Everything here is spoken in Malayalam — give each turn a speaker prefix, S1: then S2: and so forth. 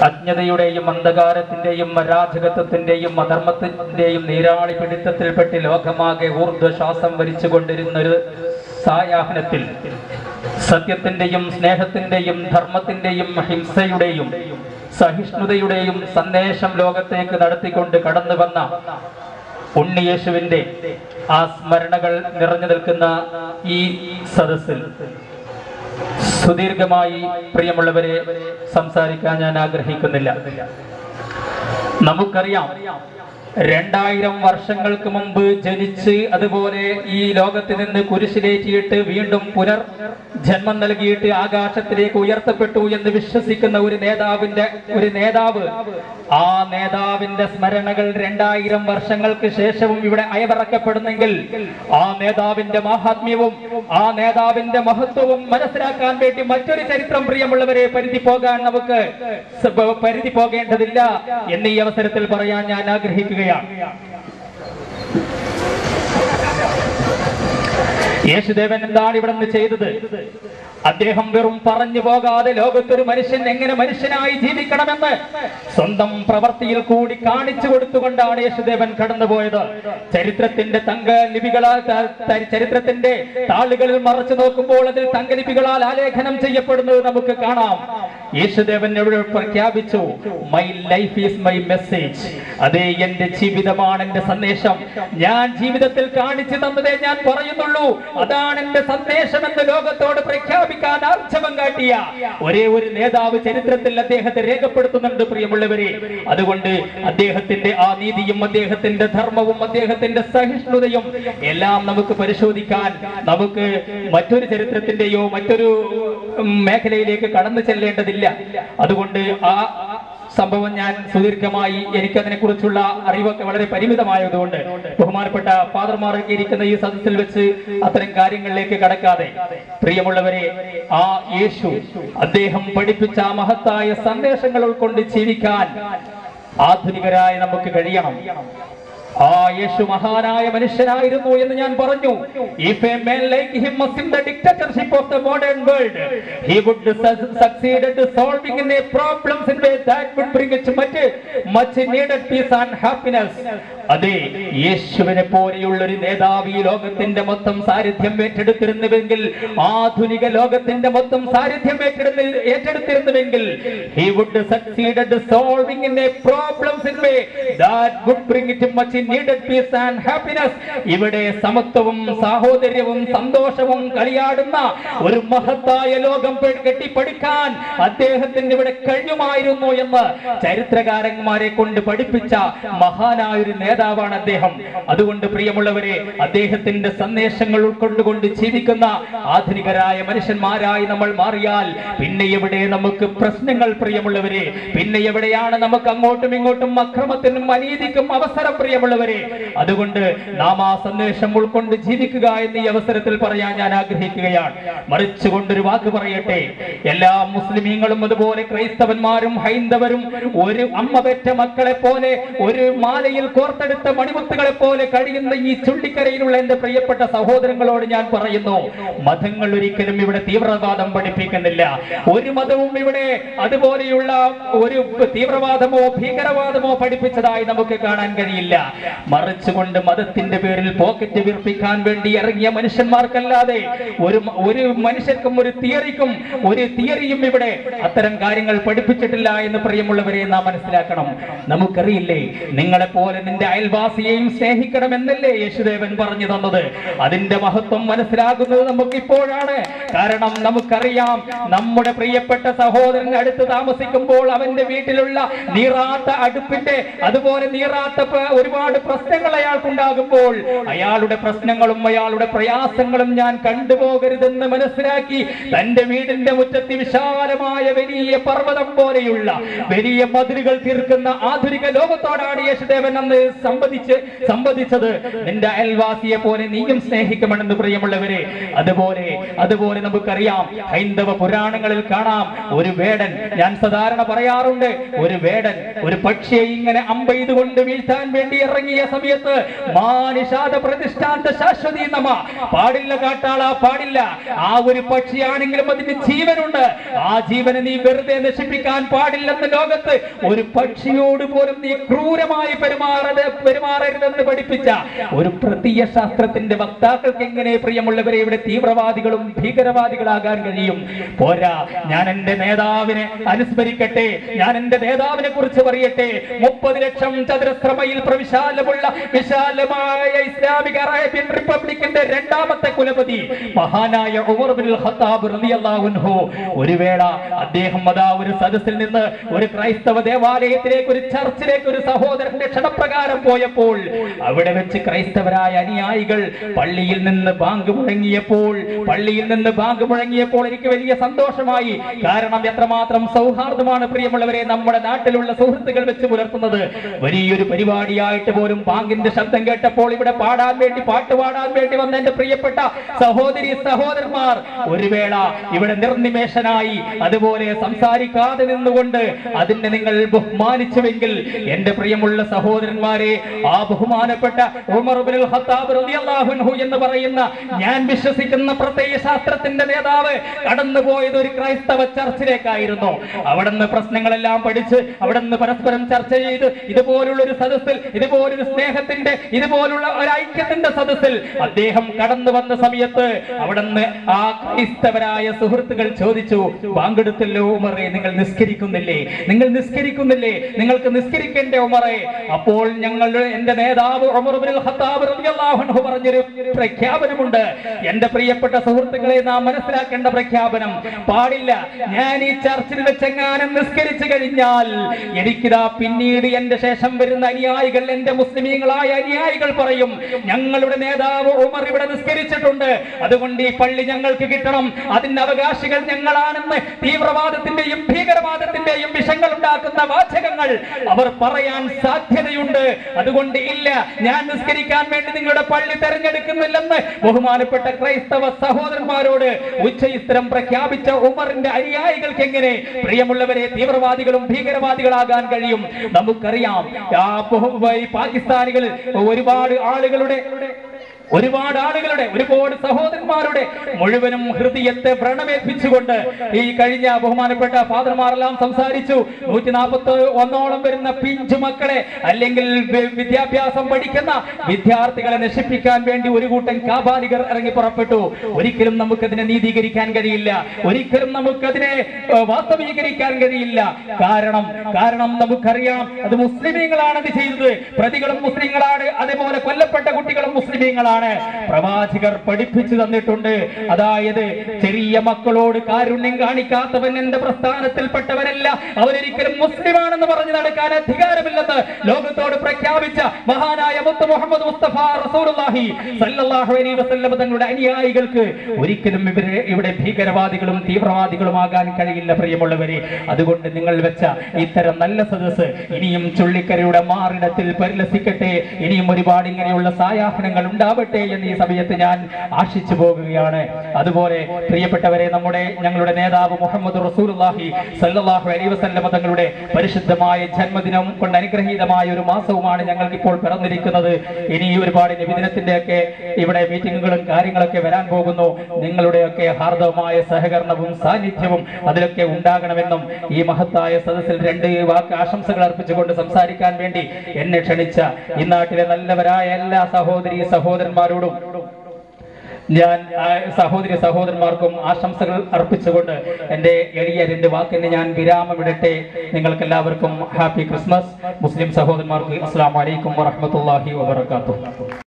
S1: അജ്ഞതയുടെയും അന്ധകാരത്തിന്റെയും അരാജകത്വത്തിന്റെയും അധർമ്മത്തിന്റെയും നീരാളി പിടുത്തത്തിൽപ്പെട്ട് ലോകമാകെ ഊർധ്വശ്വാസം വലിച്ചുകൊണ്ടിരുന്ന ഒരു സായാഹ്നത്തിൽ സത്യത്തിന്റെയും സ്നേഹത്തിന്റെയും ധർമ്മത്തിന്റെയും ഹിംസയുടെയും സഹിഷ്ണുതയുടെയും സന്ദേശം ലോകത്തേക്ക് നടത്തിക്കൊണ്ട് കടന്നു വന്ന ഉണ്ണിയേശുവിന്റെ ആ സ്മരണകൾ നിറഞ്ഞു നിൽക്കുന്ന ഈ സദസ്സിൽ സുദീർഘമായി പ്രിയമുള്ളവരെ സംസാരിക്കാൻ ഞാൻ ആഗ്രഹിക്കുന്നില്ല നമുക്കറിയാം രണ്ടായിരം വർഷങ്ങൾക്ക് മുമ്പ് ജനിച്ച് അതുപോലെ ഈ ലോകത്ത് നിന്ന് കുരിശിലേറ്റിയിട്ട് വീണ്ടും പുനർ ജന്മം നൽകിയിട്ട് ആകാശത്തിലേക്ക് ഉയർത്തപ്പെട്ടു എന്ന് വിശ്വസിക്കുന്ന ഒരു നേതാവിന്റെ ഒരു നേതാവ് ആ നേതാവിന്റെ സ്മരണകൾ രണ്ടായിരം വർഷങ്ങൾക്ക് ശേഷവും ഇവിടെ അയവിറക്കപ്പെടുന്നെങ്കിൽ ആ നേതാവിന്റെ മാഹാത്മ്യവും ആ നേതാവിന്റെ മഹത്വവും മനസ്സിലാക്കാൻ വേണ്ടി മറ്റൊരു ചരിത്രം പ്രിയമുള്ളവരെ പരിധി പോകാൻ നമുക്ക് സ- പരിധി പോകേണ്ടതില്ല എന്ന് ഈ അവസരത്തിൽ പറയാൻ ഞാൻ ആഗ്രഹിക്കുകയാണ് യേശുദേവൻ എന്താണ് ഇവിടെ നിന്ന് ചെയ്തത് അദ്ദേഹം വെറും പറഞ്ഞു പോകാതെ ലോകത്തൊരു മനുഷ്യൻ എങ്ങനെ മനുഷ്യനായി ജീവിക്കണമെന്ന് സ്വന്തം പ്രവൃത്തിയിൽ കൂടി കാണിച്ചു കൊടുത്തുകൊണ്ടാണ് യേശുദേവൻ കടന്നുപോയത് ചരിത്രത്തിന്റെ തങ്ക ലിപികളാൽ ത- ത- ചരിത്രത്തിന്റെ താളുകളിൽ മറച്ചു നോക്കുമ്പോൾ അതിൽ തങ്കലിപികളാൽ ആലേഖനം ചെയ്യപ്പെടുന്നത് നമുക്ക് കാണാം യേശുദേവൻ എവിടെ പ്രഖ്യാപിച്ചു my life is my message അതേ എന്റെ ജീവിതമാണ് എന്റെ സന്ദേശം ഞാൻ ജീവിതത്തിൽ കാണിച്ചു തന്നതേ ഞാൻ പറയുന്നുള്ളൂ അതാണ് എന്റെ സന്ദേശം എന്ന് ലോകത്തോട് പ്രഖ്യാപിക്കാൻ ആർജവം കാട്ടിയ ഒരേ ഒരു നേതാവ് ചരിത്രത്തിൽ അദ്ദേഹത്തെ രേഖപ്പെടുത്തുന്നുണ്ട് പ്രിയമുള്ളവരെ അതുകൊണ്ട് അദ്ദേഹത്തിന്റെ ആ നീതിയും അദ്ദേഹത്തിന്റെ ധർമ്മവും അദ്ദേഹത്തിന്റെ സഹിഷ്ണുതയും എല്ലാം നമുക്ക് പരിശോധിക്കാൻ നമുക്ക് മറ്റൊരു ചരിത്രത്തിന്റെയോ മറ്റൊരു ഉം, മേഖലയിലേക്ക് കടന്നു ചെല്ലേണ്ടതില്ല അതുകൊണ്ട് ആ സംഭവം ഞാൻ സുദീർഘമായി എനിക്കതിനെ കുറിച്ചുള്ള അറിവൊക്കെ വളരെ പരിമിതമായതുകൊണ്ട് ബഹുമാനപ്പെട്ട ഫാദർമാരൊക്കെ ഇരിക്കുന്ന ഈ സദസ്സിൽ വെച്ച് അത്തരം കാര്യങ്ങളിലേക്ക് കടക്കാതെ പ്രിയമുള്ളവരെ ആ യേശു അദ്ദേഹം പഠിപ്പിച്ച ആ മഹത്തായ സന്ദേശങ്ങൾ ഉൾക്കൊണ്ട് ജീവിക്കാൻ ആധുനികരായ നമുക്ക് കഴിയണം ആ യേശു മഹാനായ മനുഷ്യനായിരുന്നു എന്ന് ഞാൻ പറഞ്ഞു if a man like him was in the dictatorship of the modern world he would su- succeed at solving in a problems in way that would bring it much much needed peace and happiness അതെ യേശുവിനെ പോലെയുള്ള ഒരു നേതാവ് ഈ ലോകത്തിന്റെ മൊത്തം സാന്നിധ്യം ഏറ്റെടുത്തിരുന്നുവെങ്കിൽ ആധുനിക ലോകത്തിന്റെ മൊത്തം സാന്നിധ്യം ഏറ്റെടുത്ത് ഏറ്റെടുത്തിരുന്നുവെങ്കിൽ he would succeed at solving in a problems in way that would bring it much needed peace and happiness ഇവിടെ സമത്വവും സാഹോദര്യവും സന്തോഷവും കളിയാടുന്ന ഒരു മഹത്തായ ലോകം പെ- കെട്ടിപ്പടുക്കാൻ അദ്ദേഹത്തിന് ഇവിടെ കഴിയുമായിരുന്നു എന്ന് ചരിത്രകാരന്മാരെ കൊണ്ട് പഠിപ്പിച്ച മഹാനായ ഒരു നേതാവാണ് അദ്ദേഹം അതുകൊണ്ട് പ്രിയമുള്ളവരെ അദ്ദേഹത്തിന്റെ സന്ദേശങ്ങൾ ഉൾക്കൊണ്ടുകൊണ്ട് ജീവിക്കുന്ന ആധുനികരായ മനുഷ്യന്മാരായി നമ്മൾ മാറിയാൽ പിന്നെ എവിടെ നമുക്ക് പ്രശ്നങ്ങൾ പ്രിയമുള്ളവരെ പിന്നെ എവിടെയാണ് നമുക്ക് അങ്ങോട്ടും ഇങ്ങോട്ടും അക്രമത്തിനും അനീതിക്കും അവസരം പ്രിയമുള്ളവരെ അതുകൊണ്ട് നാം ആ സന്ദേശം ഉൾക്കൊണ്ട് ജീവിക്കുക എന്ന് ഈ അവസരത്തിൽ പറയാൻ ഞാൻ ആഗ്രഹിക്കുകയാണ് മറിച്ചുകൊണ്ടൊരു വാക്ക് പറയട്ടെ എല്ലാ മുസ്ലിമീങ്ങളും അതുപോലെ ക്രൈസ്തവന്മാരും ഹൈന്ദവരും ഒരു അമ്മ പെറ്റ മക്കളെ പോലെ ഒരു മാലയിൽ കോർത്തെടുത്ത മണിമുത്തുകളെ പോലെ കഴിയുന്ന ഈ ചുള്ളിക്കരയിലുള്ള എന്റെ പ്രിയപ്പെട്ട സഹോദരങ്ങളോട് ഞാൻ പറയുന്നു മതങ്ങൾ ഒരിക്കലും ഇവിടെ തീവ്രവാദം പഠിപ്പിക്കുന്നില്ല ഒരു മതവും ഇവിടെ അതുപോലെയുള്ള ഒരു തീവ്രവാദമോ ഭീകരവാദമോ പഠിപ്പിച്ചതായി നമുക്ക് കാണാൻ കഴിയില്ല മറിച്ചുകൊണ്ട് മതത്തിന്റെ പേരിൽ പോക്കറ്റ് വീർപ്പിക്കാൻ വേണ്ടി ഇറങ്ങിയ മനുഷ്യന്മാർക്കല്ലാതെ ഒരു മ- ഒരു മനുഷ്യർക്കും ഒരു തിയറിക്കും ഒരു തിയറിയും ഇവിടെ അത്തരം കാര്യങ്ങൾ പഠിപ്പിച്ചിട്ടില്ല എന്ന് പ്രിയമുള്ളവരെ നാം മനസ്സിലാക്കണം നമുക്കറിയില്ലേ നിങ്ങളെ പോലെ നിന്റെ അയൽവാസിയെയും സ്നേഹിക്കണമെന്നല്ലേ യേശുദേവൻ പറഞ്ഞു തന്നത് അതിന്റെ മഹത്വം മനസ്സിലാകുന്നത് നമുക്ക് ഇപ്പോഴാണ് കാരണം നമുക്കറിയാം നമ്മുടെ പ്രിയപ്പെട്ട സഹോദരൻ അടുത്ത് താമസിക്കുമ്പോൾ അവന്റെ വീട്ടിലുള്ള നീറാത്ത അടുപ്പിന്റെ അതുപോലെ നീറാത്ത പ- ഒരുപാട് പ്രശ്നങ്ങൾ അയാൾക്കുണ്ടാകുമ്പോൾ അയാളുടെ പ്രശ്നങ്ങളും അയാളുടെ പ്രയാസങ്ങളും ഞാൻ കണ്ടുപോകരുതെന്ന് മനസ്സിലാക്കി തന്റെ വീടിന്റെ മുറ്റത്ത് വിശാലമായ വലിയ പർവ്വതം പോലെയുള്ള വലിയ മതിലുകൾ തീർക്കുന്ന ആധുനിക ലോകത്തോടാണ് യേശുദേവൻ അന്ന് സംവദിച്ച് സംവദിച്ചത് നിന്റെ അയൽവാസിയെ പോലെ നീയും സ്നേഹിക്കണമെന്ന് പ്രിയമുള്ളവരെ അതുപോലെ അതുപോലെ നമുക്കറിയാം ഹൈന്ദവ പുരാണങ്ങളിൽ കാണാം ഒരു വേടൻ ഞാൻ സാധാരണ പറയാറുണ്ട് ഒരു വേടൻ ഒരു പക്ഷിയെ ഇങ്ങനെ അമ്പെയ്തുകൊണ്ട് വീഴ്ത്താൻ വേണ്ടി ഇറങ്ങി ഇറങ്ങിയ സമയത്ത് മാനിഷാദ പ്രതിഷ്ഠാന്ത ശാശ്വതി നമ പാടില്ല കാട്ടാള പാടില്ല ആ ഒരു പക്ഷിയാണെങ്കിലും അതിന് ജീവനുണ്ട് ആ ജീവനെ നീ വെറുതെ നശിപ്പിക്കാൻ പാടില്ലെന്ന് ലോകത്ത് ഒരു പക്ഷിയോട് പോലും നീ ക്രൂരമായി പെരുമാറരുത് പെരുമാറരുതെന്ന് പഠിപ്പിച്ച ഒരു പ്രത്യയ ശാസ്ത്രത്തിന്റെ വക്താക്കൾക്ക് എങ്ങനെ പ്രിയമുള്ളവരെ ഇവിടെ തീവ്രവാദികളും ഭീകരവാദികളാകാൻ കഴിയും പോരാ ഞാൻ എന്റെ നേതാവിനെ അനുസ്മരിക്കട്ടെ ഞാൻ എന്റെ നേതാവിനെ കുറിച്ച് പറയട്ടെ മുപ്പത് ലക്ഷം ചതുരശ്ര മൈൽ പ്രവിശാലമുള്ള വിശാലമായ ഇസ്ലാമിക അറേബ്യൻ റിപ്പബ്ലിക്കിന്റെ രണ്ടാമത്തെ കുലപതി മഹാനായ ഉമർ ബിൻ ഖത്താബ് റളിയല്ലാഹു അൻഹു ഒരു വേള അദ്ദേഹം അതാ ഒരു സദസ്സിൽ നിന്ന് ഒരു ക്രൈസ്തവ ദേവാലയത്തിലേക്ക് ഒരു ചർച്ചിലേക്ക് ഒരു സഹോദരന്റെ ക്ഷണപ്രകാരം പോയപ്പോൾ അവിടെ വെച്ച് ക്രൈസ്തവരായ അനുയായികൾ പള്ളിയിൽ നിന്ന് ബാങ്ക് മുഴങ്ങിയപ്പോൾ പള്ളിയിൽ നിന്ന് ബാങ്ക് മുഴങ്ങിയപ്പോൾ എനിക്ക് വലിയ സന്തോഷമായി കാരണം എത്രമാത്രം സൗഹാർദ്ദമാണ് പ്രിയമുള്ളവരെ നമ്മുടെ നാട്ടിലുള്ള സുഹൃത്തുക്കൾ വെച്ച് പുലർത്തുന്നത് വലിയൊരു പരിപാടിയായിട്ട് പോലും ബാങ്കിന്റെ ശബ്ദം കേട്ടപ്പോൾ ഇവിടെ പാടാൻ വേണ്ടി പാട്ട് പാടാൻ വേണ്ടി വന്ന എന്റെ പ്രിയപ്പെട്ട സഹോദരി സഹോദരന്മാർ ഒരു വേള ഇവിടെ നിർനിമേഷനായി അതുപോലെ സംസാരിക്കാതെ നിന്നുകൊണ്ട് അതിനെ നിങ്ങൾ ബഹുമാനിച്ചുവെങ്കിൽ എന്റെ പ്രിയമുള്ള സഹോദരന്മാരെ ആ ബഹുമാനപ്പെട്ട ഉമർ ഇബ്നുൽ ഖത്താബ് റളിയല്ലാഹു അൻഹു എന്ന് പറയുന്ന ഞാൻ വിശ്വസിക്കുന്ന പ്രത്യയ ശാസ്ത്രത്തിന്റെ നേതാവ് കടന്നുപോയത് ഒരു ക്രൈസ്തവ ചർച്ചിലേക്കായിരുന്നു അവിടുന്ന് പ്രശ്നങ്ങളെല്ലാം പഠിച്ച് അവിടുന്ന് പരസ്പരം ചർച്ച ചെയ്ത് ഇതുപോലുള്ള ഒരു സദസ്സിൽ ഇതുപോലൊരു സ്നേഹത്തിന്റെ ഇതുപോലുള്ള ഒരു ഐക്യത്തിന്റെ സദസ്സിൽ അദ്ദേഹം കടന്നു വന്ന സമയത്ത് അവിടുന്ന് ആ ക്രൈസ്തവരായ സുഹൃത്തുക്കൾ ചോദിച്ചു ബാങ്കെടുത്തല്ലോ ഉമറെ നിങ്ങൾ നിസ്കരിക്കുന്നില്ലേ നിങ്ങൾ നിസ്കരിക്കുന്നില്ലേ നിങ്ങൾക്ക് നിസ്കരിക്കേണ്ട ഉമറെ അപ്പോൾ ഞങ്ങൾ എന്റെ നേതാവ് ഉമർ ഇബ്നുൽ ഖത്താബ് റളിയല്ലാഹു അൻഹു പറഞ്ഞൊരു പ്രഖ്യാപനമുണ്ട് എന്റെ പ്രിയപ്പെട്ട സുഹൃത്തുക്കളെ നാം മനസ്സിലാക്കേണ്ട പ്രഖ്യാപനം പാടില്ല ഞാൻ ഈ ചർച്ചിൽ വെച്ചെങ്ങാനും നിസ്കരിച്ചു കഴിഞ്ഞാൽ എനിക്കിതാ പിന്നീട് എന്റെ ശേഷം വരുന്ന അനുയായികൾ എന്റെ മുസ്ലിമീങ്ങളായ അനുയായികൾ പറയും ഞങ്ങളുടെ നേതാവ് ഉമർ ഇവിടെ നിസ്കരിച്ചിട്ടുണ്ട് അതുകൊണ്ട് ഈ പള്ളി ഞങ്ങൾക്ക് കിട്ടണം അതിന്റെ അവകാശികൾ ഞങ്ങളാണെന്ന് തീവ്രവാദത്തിന്റെയും ഭീകരവാദത്തിന്റെയും വിഷങ്ങൾ ഉണ്ടാക്കുന്ന വാചകങ്ങൾ അവർ പറയാൻ സാധ്യതയുണ്ട് അതുകൊണ്ട് ഇല്ല ഞാൻ നിസ്കരിക്കാൻ വേണ്ടി നിങ്ങളുടെ പള്ളി തെരഞ്ഞെടുക്കുന്നില്ലെന്ന് ബഹുമാനപ്പെട്ട ക്രൈസ്തവ സഹോദരന്മാരോട് ഉച്ചയിസ്ത്രം പ്രഖ്യാപിച്ച ഉമറിന്റെ അനുയായികൾക്ക് എങ്ങനെ പ്രിയമുള്ളവരെ തീവ്രവാദികളും ഭീകരവാദികളാകാൻ കഴിയും നമുക്കറിയാം ആ ബഹു- ഈ പാകിസ്ഥാനികൾ ഒരുപാട് ആളുകളുടെ ഒരുപാട് ആളുകളുടെ ഒരുപാട് സഹോദരന്മാരുടെ മുഴുവനും ഹൃദയത്തെ വ്രണമേൽപ്പിച്ചുകൊണ്ട് ഈ കഴിഞ്ഞ ബഹുമാനപ്പെട്ട ഫാദർമാരെല്ലാം സംസാരിച്ചു നൂറ്റി നാൽപ്പത്തി ഒന്നോളം വരുന്ന പിഞ്ചു മക്കളെ അല്ലെങ്കിൽ വി- വിദ്യാഭ്യാസം പഠിക്കുന്ന വിദ്യാർത്ഥികളെ നശിപ്പിക്കാൻ വേണ്ടി ഒരു കൂട്ടം കാബാലികർ ഇറങ്ങി പുറപ്പെട്ടു ഒരിക്കലും നമുക്കതിനെ നീതീകരിക്കാൻ കഴിയില്ല ഒരിക്കലും നമുക്കതിനെ ഏഹ്, വാസ്തവീകരിക്കാൻ കഴിയില്ല കാരണം കാരണം നമുക്കറിയാം അത് മുസ്ലിമീങ്ങളാണ് അത് ചെയ്തത് പ്രതികളും മുസ്ലിങ്ങളാണ് അതേപോലെ കൊല്ലപ്പെട്ട കുട്ടികളും മുസ്ലിമീങ്ങളാണ് പ്രവാചകർ പഠിപ്പിച്ചു തന്നിട്ടുണ്ട് അതായത് ചെറിയ മക്കളോട് കാരുണ്യം കാണിക്കാത്തവൻ എന്റെ പ്രസ്ഥാനത്തിൽപ്പെട്ടവരല്ല അവരൊരിക്കലും മുസ്ലിമാണെന്ന് പറഞ്ഞു നടക്കാൻ അധികാരമില്ലെന്ന് ലോകത്തോട് പ്രഖ്യാപിച്ച മഹാനായ മുത്ത് മുഹമ്മദ് മുസ്തഫ റസൂലുള്ളാഹി സല്ലല്ലാഹു അലൈഹി വസല്ലം തങ്ങളുടെ അനുയായികൾക്ക് ഒരിക്കലും ഇവരെ ഇവിടെ ഭീകരവാദികളും തീവ്രവാദികളുമാകാൻ കഴിയില്ല പ്രിയമുള്ളവരെ അതുകൊണ്ട് നിങ്ങൾ വെച്ച ഇത്തരം നല്ല സദസ്സ് ഇനിയും ചുള്ളിക്കരയുടെ മാറിടത്തിൽ പരിലസിക്കട്ടെ ഇനിയും ഒരുപാട് ഇങ്ങനെയുള്ള സായാഹ്നങ്ങൾ ഉണ്ടാവട്ടെ എന്ന് ഈ സമയത്ത് ഞാൻ ആശിച്ചു പോകുകയാണ് അതുപോലെ പ്രിയപ്പെട്ടവരെ നമ്മുടെ ഞങ്ങളുടെ നേതാവ് മുഹമ്മദ് റസൂലുള്ളാഹി സല്ലല്ലാഹു അലൈഹി വസല്ലം തങ്ങളുടെ പരിശുദ്ധമായ ജന്മദിനം കൊണ്ട് അനുഗ്രഹീതമായ ഒരു മാസവുമാണ് ഞങ്ങൾക്ക് ഇപ്പോൾ പിറന്നിരിക്കുന്നത് ഇനി ഒരുപാട് നബിദിനത്തിന്റെ ഒക്കെ ഇവിടെ മീറ്റിങ്ങുകളും കാര്യങ്ങളൊക്കെ വരാൻ പോകുന്നു നിങ്ങളുടെയൊക്കെ ഹാർദവമായ സഹകരണവും സാന്നിധ്യവും അതിലൊക്കെ ഉണ്ടാകണമെന്നും ഈ മഹത്തായ സദസ്സിൽ രണ്ട് വാക്ക് ആശംസകൾ അർപ്പിച്ചുകൊണ്ട് സംസാരിക്കാൻ വേണ്ടി എന്നെ ക്ഷണിച്ച ഈ നാട്ടിലെ നല്ലവരായ എല്ലാ സഹോദരി സഹോദരന്മാരോടും ഞാൻ ആ, സഹോദരി സഹോദരന്മാർക്കും ആശംസകൾ അർപ്പിച്ചുകൊണ്ട് എൻ്റെ എളിയ രണ്ട് വാക്കിന് ഞാൻ വിരാമമിടട്ടെ നിങ്ങൾക്ക് എല്ലാവർക്കും ഹാപ്പി ക്രിസ്മസ് മുസ്ലിം സഹോദരന്മാർക്ക് അസ്സാം വലൈക്കും വറഹമത്തല്ലാഹി വബർക്കാത്തു